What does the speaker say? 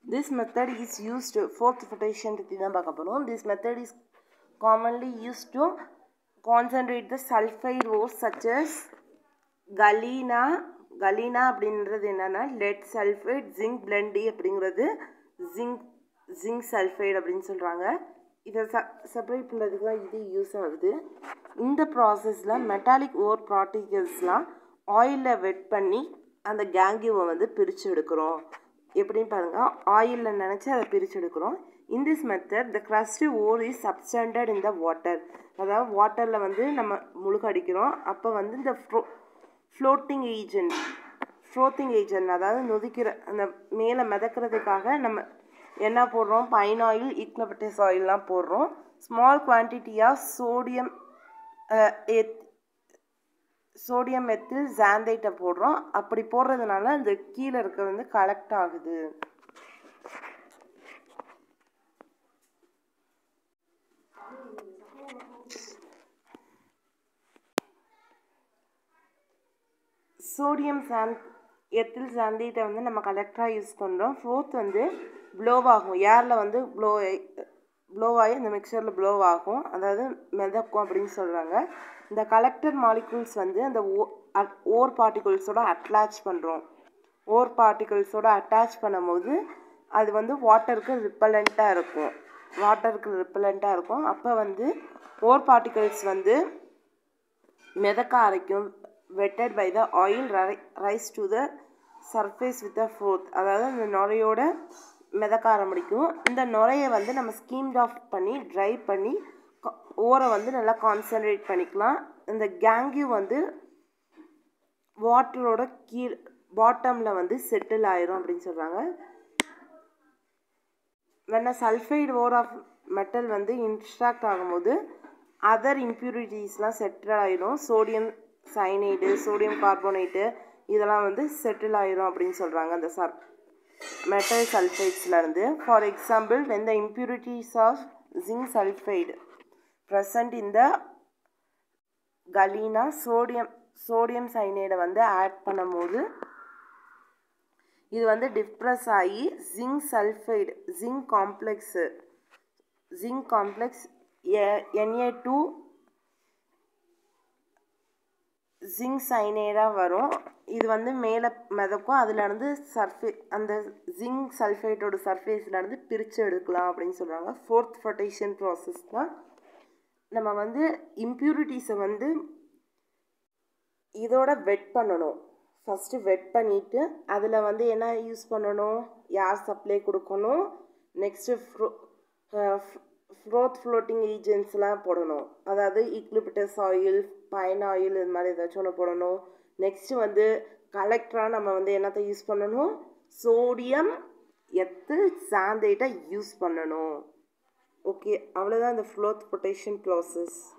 this method is used froth flotation பற்றி தான் பார்க்க போகிறோம் this method is commonly use to concentrate the sulphide ores such as galena galena அப்படின்றது என்னென்னா lead sulphide zinc blende அப்படிங்கிறது zinc zinc sulphide அப்படின்னு சொல்கிறாங்க இதை ச செப்பரேட் பண்ணுறதுக்கு தான் இது யூஸ் ஆகுது இந்த ப்ராசஸில் மெட்டாலிக் ஓர் பார்ட்டிகல்ஸ்லாம் ஆயிலில் வெட் பண்ணி அந்த கேங்கியூவை வந்து பிரித்து எடுக்கிறோம் எப்படின்னு பாருங்கள் ஆயிலில் நினச்சி அதை பிரித்து எடுக்கிறோம் in this method the crusty ore is substandard in the water அதாவது வாட்டரில் வந்து நம்ம முழுக அடிக்கிறோம் அப்போ வந்து இந்த ஃப்ளோ ஃப்ளோட்டிங் ஏஜென்ட் ஃப்ளோட்டிங் ஏஜென்ட் அதாவது நொதிக்கிற அந்த மேலே மிதக்கிறதுக்காக நம்ம என்ன போடுறோம் பைன் ஆயில் ஈக்னபட்டிஸ் ஆயில்லாம் போடுறோம் ஸ்மால் குவான்டிட்டியாக சோடியம் எத் சோடியம் எத்தில் ஜாந்தைட்டை போடுறோம் அப்படி போடுறதுனால அந்த கீழே இருக்கிறது வந்து கலெக்ட் ஆகுது சோடியம் சாந்த் எத்தில் சாந்தைட்டை வந்து நம்ம கலெக்டராக யூஸ் பண்ணுறோம் ஃபோர்த் வந்து ப்ளோவ் ஆகும் ஏரில் வந்து ப்ளோ ப்ளோ ஆகி இந்த மிக்சரில் ப்ளோ ஆகும் அதாவது மிதக்கும் அப்படின்னு சொல்கிறாங்க இந்த கலெக்டர் மாலிகூல்ஸ் வந்து அந்த ஓ ஓர் பார்ட்டிகல்ஸோட அட்டாச் பண்ணுறோம் ஓர் பார்ட்டிகல்ஸோட அட்டாச் பண்ணும்போது அது வந்து வாட்டருக்கு ரிப்பலண்ட்டாக இருக்கும் வாட்டருக்கு ரிப்பலண்ட்டாக இருக்கும் அப்போ வந்து ஓர் பார்ட்டிகல்ஸ் வந்து மிதக்க ஆரம்பிக்கும் wetted by the oil rise to the surface with a froth அதாவது அந்த நுரையோட மிதக்க ஆரம்பிக்கும் இந்த நுரையை வந்து நம்ம ஸ்கீம்ட் ஆஃப் பண்ணி ட்ரை பண்ணி ஓரை வந்து நல்லா கான்சன்ட்ரேட் பண்ணிக்கலாம் இந்த கேங்கியூ வந்து வாட்டரோட கீழ் பாட்டமில் வந்து செட்டில் ஆயிரும் அப்படின்னு சொல்கிறாங்க when sulphide ore of metal வந்து இன்ஸ்ட்ராக்ட் ஆகும்போது அதர் இம்ப்யூரிட்டிஸ்லாம் செட்டில் ஆயிரும் சோடியம் சைனைடு சோடியம் கார்போனேட்டு இதெல்லாம் வந்து செட்டில் ஆயிரும் அப்படின்னு சொல்கிறாங்க அந்த சர் மெட்டல் சல்ஃபைட்ஸ்லேருந்து for example when the impurities of zinc sulphide present இந்த கலீனா சோடியம் சோடியம் சைனைடை வந்து ஆட் பண்ணும்போது இது வந்து டிப்ரெஸ் ஆகி zinc sulphide zinc complex zinc complex N A two zinc சைனேடாக வரும் இது வந்து மேலே மிதக்கும் அதுலேருந்து சர்ஃபே அந்த ஜிங்க் சல்ஃபேட்டோட சர்ஃபேஸ்லேருந்து பிரித்து எடுக்கலாம் அப்படின்னு சொல்கிறாங்க ஃபோர்த் ஃபொட்டேஷன் ப்ராசஸ் தான் நம்ம வந்து இம்ப்யூரிட்டிஸை வந்து இதோட வெட் பண்ணணும் ஃபஸ்ட்டு வெட் பண்ணிவிட்டு அதில் வந்து என்ன யூஸ் பண்ணணும் யார் சப்ளை கொடுக்கணும் நெக்ஸ்ட்டு ஃப்ரோ ஃப்ரோத் ஃப்ளோட்டிங் ஏஜென்ட்ஸ்லாம் போடணும் அதாவது ஈக்லிபிட்டஸ் ஆயில் பைன் ஆயில் இது மாதிரி ஏதாச்சும் ஒன்று போடணும் நெக்ஸ்ட்டு வந்து கலெக்டராக நம்ம வந்து என்னத்தை யூஸ் பண்ணணும் சோடியம் எத்து சாந்தைட்டை யூஸ் பண்ணணும் ஓகே அவ்வளோதான் இந்த ஃப்ளோத் பொட்டேஷன் ப்ராசஸ்